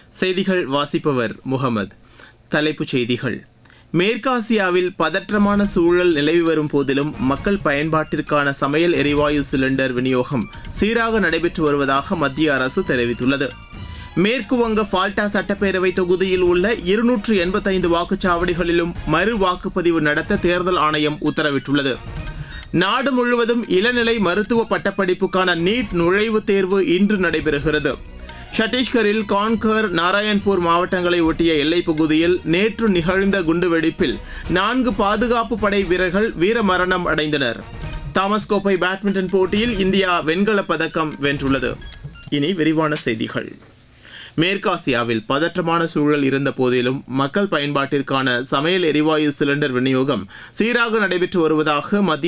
செய்திகள் வாசிப்பவர் முகமது தலைப்புச் செய்திகள் மேற்காசியாவில் பதற்றமான சூழல் நிலவி வரும் போதிலும் மக்கள் பயன்பாட்டிற்கான சமையல் எரிவாயு சிலிண்டர் விநியோகம் சீராக நடைபெற்று வருவதாக மத்திய அரசு தெரிவித்துள்ளது மேற்கு வங்க ஃபால்டா சட்டப்பேரவை தொகுதியில் உள்ள இருநூற்று எண்பத்தைந்து வாக்குச்சாவடிகளிலும் மறு வாக்குப்பதிவு நடத்த தேர்தல் ஆணையம் உத்தரவிட்டுள்ளது நாடு முழுவதும் இளநிலை மருத்துவ பட்டப்படிப்புக்கான நீட் நுழைவுத் தேர்வு இன்று நடைபெறுகிறது சத்தீஸ்கரில் கான்கர் நாராயண்பூர் மாவட்டங்களை ஒட்டிய எல்லைப் பகுதியில் நேற்று நிகழ்ந்த குண்டுவெடிப்பில் நான்கு பாதுகாப்பு படை வீரர்கள் வீரமரணம் அடைந்தனர் தாமஸ் கோப்பை பேட்மிண்டன் போட்டியில் இந்தியா வெண்கலப் பதக்கம் வென்றுள்ளது இனி விரிவான செய்திகள் மேற்காசியாவில் பதற்றமான சூழல் இருந்த போதிலும் மக்கள் பயன்பாட்டிற்கான சமையல் எரிவாயு சிலிண்டர் விநியோகம் சீராக நடைபெற்று வருவதாக மத்திய